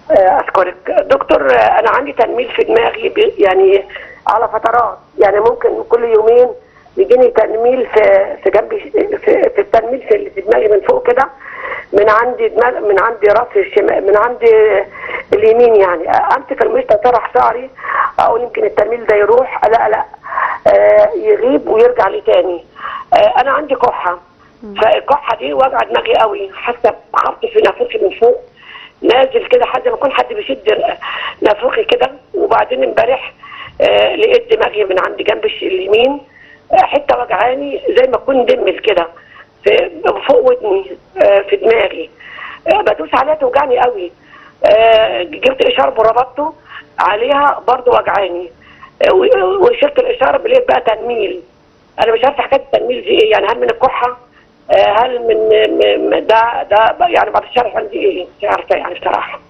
آه، اشكرك دكتور آه، انا عندي تنميل في دماغي بي- يعني على فترات يعني ممكن كل يومين بيجيني تنميل في في جنبي في, في التنميل في, اللي في دماغي من فوق كده من عندي دماغ من عندي راسي الشمال من عندي اليمين يعني آه، امسك المشط اطرح شعري اقول يمكن التنميل ده يروح لا لا آه، يغيب ويرجع لي تاني آه، انا عندي كحه فالكحه دي وجع دماغي قوي حاسه بخبط في نافوخي من فوق نازل كده حد ما يكون حد بيشد نافوخي كده وبعدين امبارح آه لقيت دماغي من عند جنب الش- اليمين آه حته وجعاني زي ما اكون دمل كده في فوق ودني آه في دماغي آه بدوس عليها توجعني قوي آه جبت اشاره وربطته عليها برضو وجعاني آه و- وشلت الاشاره لقيت بقى تنميل انا مش عارفه حكايه التنميل دي ايه يعني هل من الكحه آه، هل من م- م- ده ده بقى يعني بعد الشرح عندي ايه مش عارفه يعني بصراحه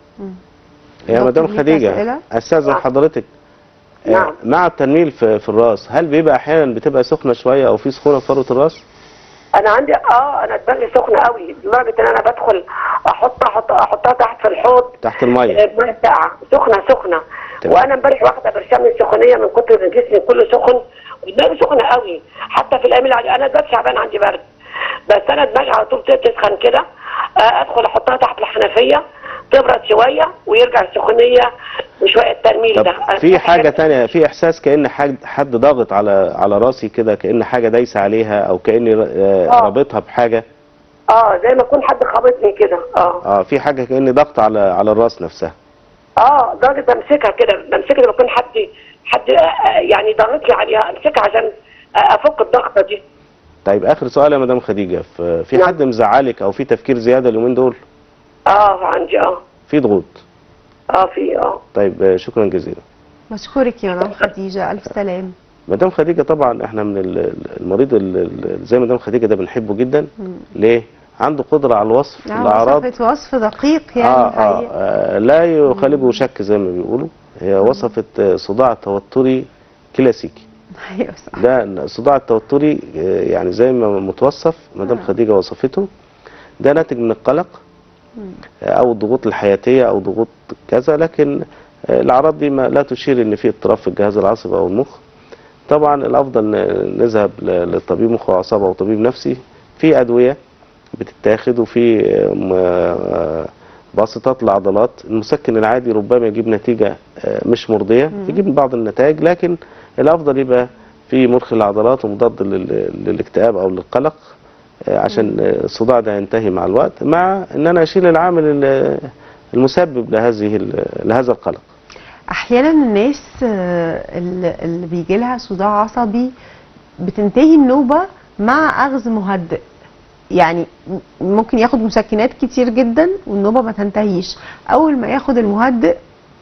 يا دكتور مدام ليك خديجه أسئلة؟ استاذن نعم. حضرتك آه، نعم. مع التنميل في, في الراس هل بيبقى احيانا بتبقى سخنه شويه او في سخونه في فروه الراس انا عندي اه انا دماغي سخنه قوي لدرجه ان انا بدخل احط احط احطها تحت في الحوض تحت الميه آه، ميه ساقعه سخنه سخنه تمام. وانا امبارح واخده برشام السخونيه من كتر ان جسمي كله سخن ودماغي سخنه قوي حتى في الايام العاديه انا دلوقتي تعبان عندي برد بس انا دماغي على طول تسخن كده آه، ادخل احطها تحت الحنفيه تبرد شويه ويرجع السخونيه وشويه الترميل طب ده في حاجه تانية في احساس كان حد حد ضاغط على على راسي كده كان حاجه دايسه عليها او كاني آه، آه. رابطها بحاجه اه زي ما يكون حد خابطني كده اه اه في حاجه كاني ضغط على على الراس نفسها اه درجة بمسكها كده بمسكها لما يكون حد حد آه، آه، يعني ضغط لي عليها امسكها عشان آه، افك الضغطه دي طيب اخر سؤال يا مدام خديجه في في نعم. حد مزعلك او في تفكير زياده اليومين دول اه عندي اه في ضغوط اه في اه طيب آه، شكرا جزيلا بشكرك يا مدام خديجه الف سلام مدام خديجه طبعا احنا من ال- ال- المريض ال- ال- زي مدام خديجه ده بنحبه جدا ليه عنده قدره على الوصف يعني الاعراض وصفت وصف دقيق يعني آه, الحقيقة. آه, آه لا يخالجه شك زي ما بيقولوا هي وصفت آه، صداع توتري كلاسيكي ايوه صح ده الصداع التوتري آه، يعني زي ما متوصف مدام خديجه وصفته ده ناتج من القلق آه، او الضغوط الحياتيه او ضغوط كذا لكن آه، الاعراض دي ما لا تشير ان في اضطراب في الجهاز العصبي او المخ طبعا الافضل ن- نذهب ل- للطبيب مخ واعصاب او طبيب نفسي في ادويه بتتاخد وفي آه، م- آه، باسطات العضلات المسكن العادي ربما يجيب نتيجه آه، مش مرضيه يجيب بعض النتائج لكن الافضل يبقى في مرخي العضلات ومضاد لل- للاكتئاب او للقلق آه، عشان آه، الصداع ده ينتهي مع الوقت مع ان انا اشيل العامل ال- المسبب لهذه ال- لهذا القلق احيانا الناس آه، اللي اللي بيجي لها صداع عصبي بتنتهي النوبه مع اخذ مهدئ يعني م- ممكن ياخد مسكنات كتير جدا والنوبه ما تنتهيش اول ما ياخد المهدئ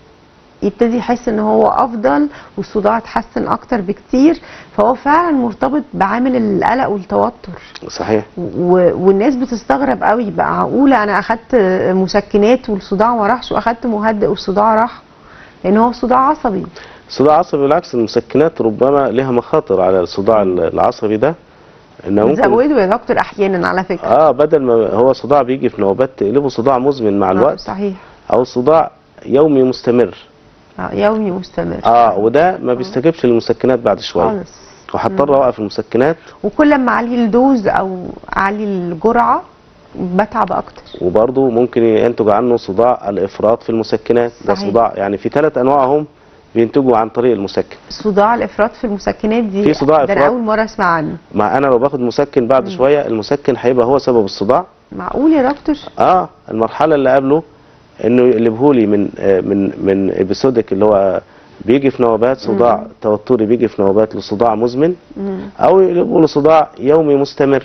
يبتدي يحس ان هو افضل والصداع اتحسن اكتر بكتير فهو فعلا مرتبط بعامل القلق والتوتر صحيح و- والناس بتستغرب قوي بقى معقوله انا اخدت مسكنات والصداع ما راحش واخدت مهدئ والصداع راح لان هو صداع عصبي الصداع العصبي بالعكس المسكنات ربما لها مخاطر على الصداع العصبي ده انها ممكن بتزوده يا دكتور احيانا على فكره اه بدل ما هو صداع بيجي في نوبات تقلبه صداع مزمن مع آه، الوقت صحيح او صداع يومي مستمر آه، يومي مستمر اه وده ما بيستجيبش للمسكنات بعد شويه خالص وهضطر اوقف المسكنات وكل ما اعلي الدوز او اعلي الجرعه بتعب اكتر وبرضه ممكن ينتج عنه صداع الافراط في المسكنات ده صحيح. صداع يعني في ثلاث انواع هم بينتجوا عن طريق المسكن صداع الافراط في المسكنات دي في صداع ده انا إفراط. اول مره اسمع عنه مع انا لو باخد مسكن بعد شويه المسكن هيبقى هو سبب الصداع معقول يا دكتور اه المرحله اللي قبله انه يقلبهولي من آه من من ابيسودك اللي هو بيجي في نوبات صداع توتري بيجي في نوبات لصداع مزمن مم. او يقلبه لصداع يومي مستمر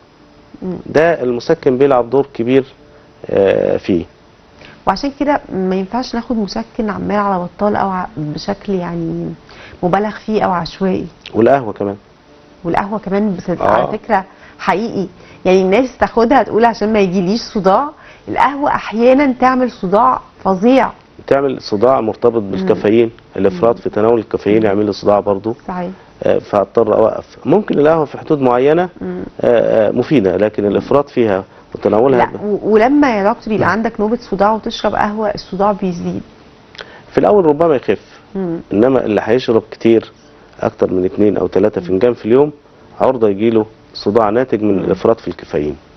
ده المسكن بيلعب دور كبير آه فيه وعشان كده ما ينفعش ناخد مسكن عمال على بطال او ع- بشكل يعني مبالغ فيه او عشوائي والقهوه كمان والقهوه كمان بس آه. على فكره حقيقي يعني الناس تاخدها تقول عشان ما يجيليش صداع القهوه احيانا تعمل صداع فظيع بتعمل صداع مرتبط بالكافيين الافراط في تناول الكافيين يعمل لي صداع برضه صحيح آه، فهضطر اوقف ممكن القهوه في حدود معينه آه، آه، مفيده لكن الافراط فيها وتناولها لا و- ولما يا دكتور يبقى عندك نوبه صداع وتشرب قهوه الصداع بيزيد في الاول ربما يخف مم. انما اللي هيشرب كتير اكتر من اتنين او تلاتة فنجان في اليوم عرضه يجيله صداع ناتج من الافراط في الكافيين